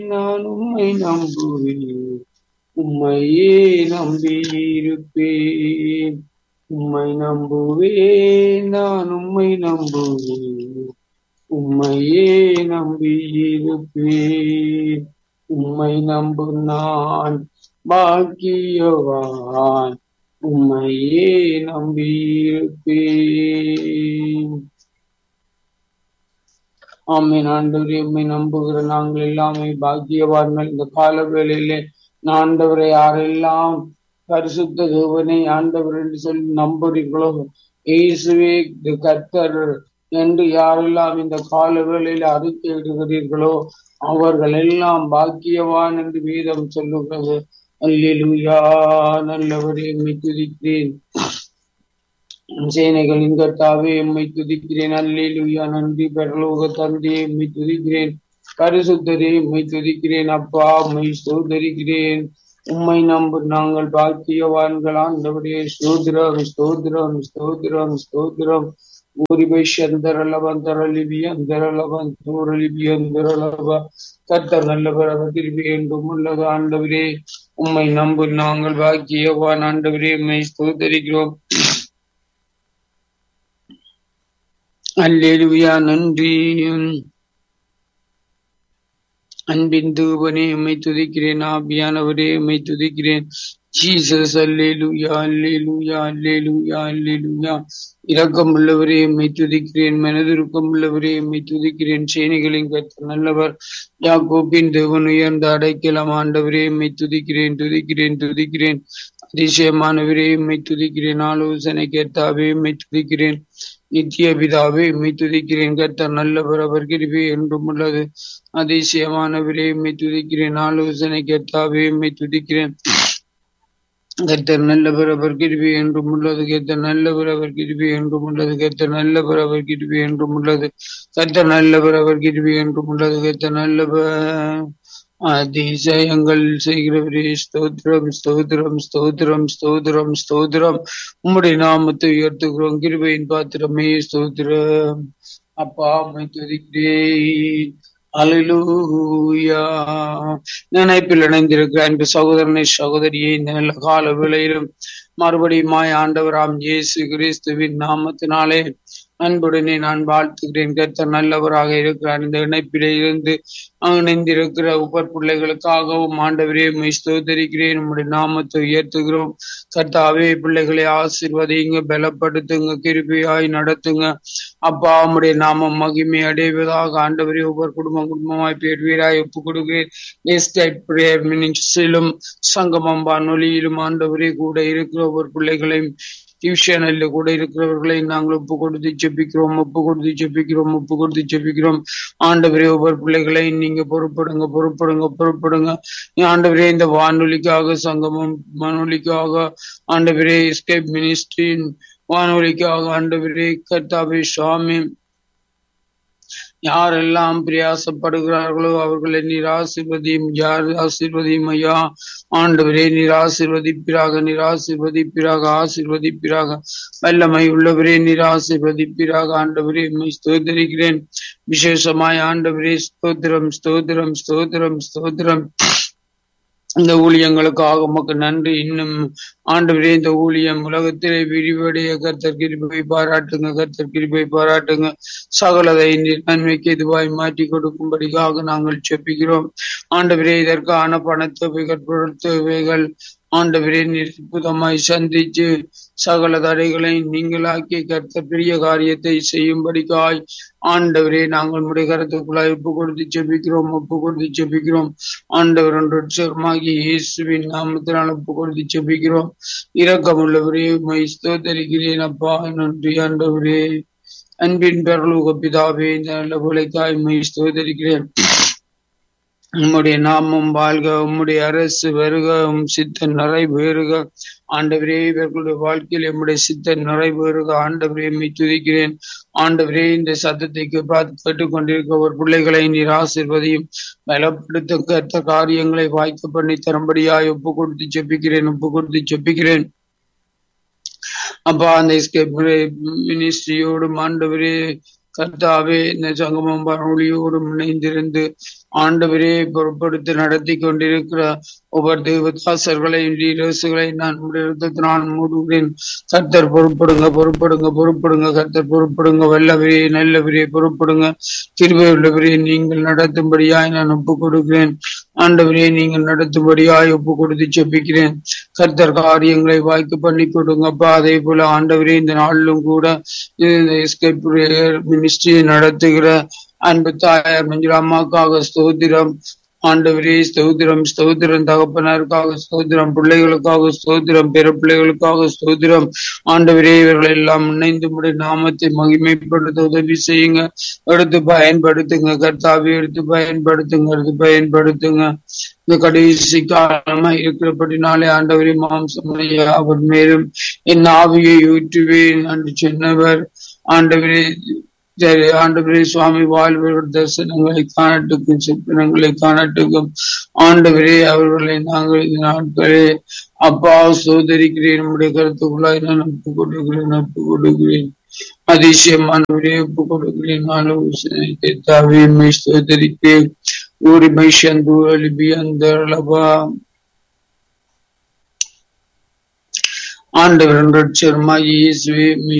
நான் உம்மை நம்புவேன் உம்மையே நம்பியிருப்பேன் உம்மை நம்புவேன் நான் உம்மை நம்புவேன் உம்மையே நம்பியிருப்பேன் உம்மை நம்பு நான் பாக்கியவான் உம்மையே நம்பியிருப்பேன் ஆமீன் ஆண்டவரே உம்மை நம்புகிற நாங்கள் எல்லாமே பாக்கியவான்கள் இந்த கால வேளையிலே ஆண்டவரை யாரெல்லாம் பரிசுத்த தேவனை ஆண்டவர் என்று சொல்லி நம்புறீர்களோ இயேசுவே இது கர்த்தர் என்று யாரெல்லாம் இந்த கால வேளையில அறிக்கையிடுகிறீர்களோ அவர்கள் எல்லாம் பாக்கியவான் என்று வேதம் சொல்லுகிறது அல்லேலூயா நல்லவரே எம்மை துதிக்கிறேன் சேனைகளின் கர்த்தாவே எம்மை துதிக்கிறேன் அல்லேலூயா நன்றி பரலோக தந்தையே எம்மை துதிக்கிறேன் பரிசுத்தரே எம்மை துதிக்கிறேன் அப்பா உம்மை ஸ்தோதரிக்கிறேன் உம்மை நம்பு நாங்கள் பாக்கியவான்கள் ஆண்டவரே ஸ்தோத்திரம் ஸ்தோத்திரம் ஸ்தோத்திரம் ஸ்தோத்திரம் ஊரிபை சந்தரலவன் தரலிபி அந்தரலவன் தூரலிபி அந்தரலவ கர்த்தர் நல்லவர் அவர் திருப்பி என்றும் உள்ளது ஆண்டவரே உம்மை நம்பு நாங்கள் பாக்கியவான் ஆண்டவரே உம்மை ஸ்தோதரிக்கிறோம் அல்லேலுயா நன்றி அன்பின் தூபனே உம்மை துதிக்கிறேன் ஆபியானவரே உம்மை துதிக்கிறேன் ஜீசஸ் அல்லேலுயா அல்லேலுயா அல்லேலுயா அல்லேலுயா இரக்கம் உள்ளவரே எம்மை துதிக்கிறேன் மனதிருக்கம் உள்ளவரே எம்மை துதிக்கிறேன் சேனைகளின் கர்த்தர் நல்லவர் யாக்கோப்பின் தேவன் உயர்ந்த அடைக்கலம் ஆண்டவரே எம்மை துதிக்கிறேன் துதிக்கிறேன் துதிக்கிறேன் அதிசயமானவரே எம்மை துதிக்கிறேன் ஆலோசனை கேட்டாவே எம்மை துதிக்கிறேன் நித்திய பிதாவே எம்மை துதிக்கிறேன் கர்த்தர் நல்லவர் அவர் கிருபை என்றும் உள்ளது அதிசயமானவரே எம்மை துதிக்கிறேன் ஆலோசனை கேட்டாவே எம்மை துதிக்கிறேன் கர்த்தர் நல்லவர் அவர் கிருபி என்றும் உள்ளது கர்த்தர் நல்லவர் அவர் கிருபி என்றும் உள்ளது கர்த்தர் நல்லவர் அவர் கிருபி என்றும் உள்ளது கர்த்தர் நல்லவர் அவர் கிருபி என்றும் உள்ளது கர்த்தர் நல்லவர் அதிசயங்கள் செய்கிறவரே ஸ்தோத்திரம் ஸ்தோத்திரம் ஸ்தோத்திரம் ஸ்தோத்திரம் ஸ்தோத்திரம் உம்முடைய நாமத்தை உயர்த்துகிறோம் கிருபையின் பாத்திரமே ஸ்தோத்திரம் அப்பா உம்மை துதிக்கிறேன் அலிலூயா நினைப்பில் இணைந்திருக்கிற அன்பு சகோதரனை சகோதரியை இந்த நல்ல கால வேளையிலும் மறுபடியும் ஆண்டவராம் இயேசு கிறிஸ்துவின் நாமத்தினாலே அன்புடனே நான் வாழ்த்துகிறேன் கர்த்தர் நல்லவராக இருக்கிறார் இந்த இணைப்பிலே இருந்து இணைந்திருக்கிற உபர் பிள்ளைகளுக்காகவும் ஆண்டவரே ஸ்தோத்தரிக்கிறேன் நம்முடைய நாமத்தை உயர்த்துகிறோம் கர்த்தாவே பிள்ளைகளை ஆசிர்வதிங்க பலப்படுத்துங்க கிருபியாய் நடத்துங்க அப்பா உம்முடைய நாமம் மகிமை அடைவதாக ஆண்டவரே ஒவ்வொரு குடும்பம் குடும்பமாய் பேர்வீராய் ஒப்பு கொடுக்கிறேன் மினிஸ்டிலும் சங்கமம் வானொலியிலும் ஆண்டவரே கூட இருக்கிற ஒவ்வொரு பிள்ளைகளையும் டியூஷனில் கூட இருக்கிறவர்களை நாங்கள் ஒப்பு கொடுத்து ஜெபிக்கிறோம் ஒப்பு கொடுத்து ஜெபிக்கிறோம் ஒப்பு கொடுத்து ஜெபிக்கிறோம் ஆண்டவரே ஒவ்வொரு பிள்ளைகளை நீங்க பொறுப்படுங்க பொறுப்படுங்க பொறுப்படுங்க ஆண்டவரே இந்த வானொலிக்காக சங்கமம் வானொலிக்காக ஆண்டவரே எஸ்கேப் மினிஸ்ட்ரியின் வானொலிக்காக ஆண்டவரே கர்த்தாவே சுவாமி யாரெல்லாம் பிரயாசப்படுகிறார்களோ அவர்களை நீர் ஆசிர்வதியும் யார் ஆசிர்வதியும் ஐயா ஆண்டவரே நீர் ஆசிர்வதிப்பிறாக நீர் ஆசிர்வதிப்பிறாக ஆசிர்வதிப்பிறாக வல்லமை உள்ளவரே நீர் ஆசிர்வதிப்பிறாக ஆண்டவரே ஸ்தோதரிக்கிறேன் விசேஷமாய் ஆண்டவரே ஸ்தோத்திரம் ஸ்தோத்திரம் ஸ்தோத்திரம் ஸ்தோத்திரம் இந்த ஊழியங்களுக்காக உமக்கு நன்றி இன்னும் ஆண்டவரே இந்த ஊழியம் உலகத்திலே விரிவடைய கர்த்தர் கிருபை பாராட்டுங்க கர்த்தர் கிருபை பாராட்டுங்க சகலதை நன்மைக்கு இதுவாய் மாற்றி கொடுக்கும்படிக்காக நாங்கள் செப்பிக்கிறோம் ஆண்டவரே இதற்கான பணத்தொகைகள் பொருட்தொகைகள் ஆண்டவரே நிற்புதமாய் சந்திச்சு சகல தடைகளை நீங்களாக்கி கர்த்த பெரிய காரியத்தை செய்யும்படிக்காய் ஆண்டவரே நாங்கள் முறை கருத்துக்குள்ளாய் ஒப்பு கொடுத்து செபிக்கிறோம் ஒப்பு கொடுத்து செபிக்கிறோம் ஆண்டவர் ஒன்று இயேசுவின் நாமத்தினால் ஒப்பு கொடுத்து செபிக்கிறோம் இரக்கமுள்ளவரே மை ஸ்தோத்தரிக்கிறேன் அப்பா நன்றி ஆண்டவரே அன்பின் பெறலூக பிதாவே இந்த நல்ல உழைக்காய் மை ஸ்தோத்தரிக்கிறேன் உம்முடைய நாமம் வாழ்க உம்முடைய அரசு வருக உம் சித்தன் நிறைவேறுக ஆண்டவரே இவர்களுடைய வாழ்க்கையில் எம்முடைய சித்தன் நிறைவேறுக ஆண்டவரே எம்மை துதிக்கிறேன் ஆண்டவரே இந்த சத்தத்தை பார்த்து கேட்டுக்கொண்டிருக்க ஒரு பிள்ளைகளை நீர் ஆசிர்வதியும் பலப்படுத்த கத்த காரியங்களை வாய்க்க பண்ணி தரும்படியாய் ஒப்பு கொடுத்து செப்பிக்கிறேன் ஒப்பு கொடுத்து செப்பிக்கிறேன் அப்பா அந்த மினிஸ்ட்ரியோடும் ஆண்டவரே கர்த்தாவே இந்த சங்கமம் பரவொழியோடும் இணைந்திருந்து ஆண்டவரே பொறுப்படுத்தி நடத்தி கொண்டிருக்கிற ஒவ்வொரு தேவதாசர்களையும் லீடர்ஸுகளை நான் நான் மூடுகிறேன் கர்த்தர் பொறுப்படுங்க பொறுப்படுங்க பொறுப்படுங்க கர்த்தர் பொறுப்படுங்க வல்லவரே நல்லவரே பொறுப்படுங்க திருவை உள்ளவரே நீங்கள் நடத்தும்படியாய் நான் ஒப்பு கொடுக்கிறேன் ஆண்டவரே நீங்கள் நடத்தும்படியாய் ஒப்பு கொடுத்து செப்பிக்கிறேன் கர்த்தர் காரியங்களை வாய்க்கு பண்ணி கொடுங்கப்பா அதே போல ஆண்டவரே இந்த நாளிலும் கூட இந்த எஸ்கேப் மினிஸ்ட்ரியை நடத்துகிற அன்பு தாயார் மஞ்சள் அம்மாக்காக ஸ்தோத்திரம் ஆண்டவரே ஸ்தோத்திரம் ஸ்தோத்திரம் தகப்பனருக்காக ஸ்தோத்திரம் பிள்ளைகளுக்காக ஸ்தோத்திரம் பிற பிள்ளைகளுக்காக ஸ்தோத்திரம் ஆண்டவரே இவர்கள் எல்லாம் இணைந்து முடி நாமத்தை மகிமைப்படுத்த உதவி செய்யுங்க எடுத்து பயன்படுத்துங்க கர்த்தாவை எடுத்து பயன்படுத்துங்க எடுத்து பயன்படுத்துங்க இந்த கடைசி காலமா இருக்கிறபடினாலே ஆண்டவரே மாம்சமனையா அவர் மேலும் என் ஆவியை ஊற்றுவேன் என்று சொன்னவர் ஆண்டவரே சரி ஆண்டவரே சுவாமி வாழ்வர்கள் தரிசனங்களை காணட்டுக்கும் சிற்பனங்களை காணட்டுக்கும் ஆண்டவரே அவர்களை நாங்கள் இந்த நாட்களே அப்பா சோதரிக்கிறேன் நம்முடைய கருத்துக்குள்ளாய் நான் ஒப்பு கொடுக்கிறேன் ஒப்பு கொடுக்கிறேன் அதிசயமானவரே ஒப்பு கொடுக்கிறேன் ஆலோசனை தாவியம்மை சோதரிக்கிறேன் உரிமை சந்து அலிபி அந்த ஆண்டவர் ரட்சர்மா இயேசுவே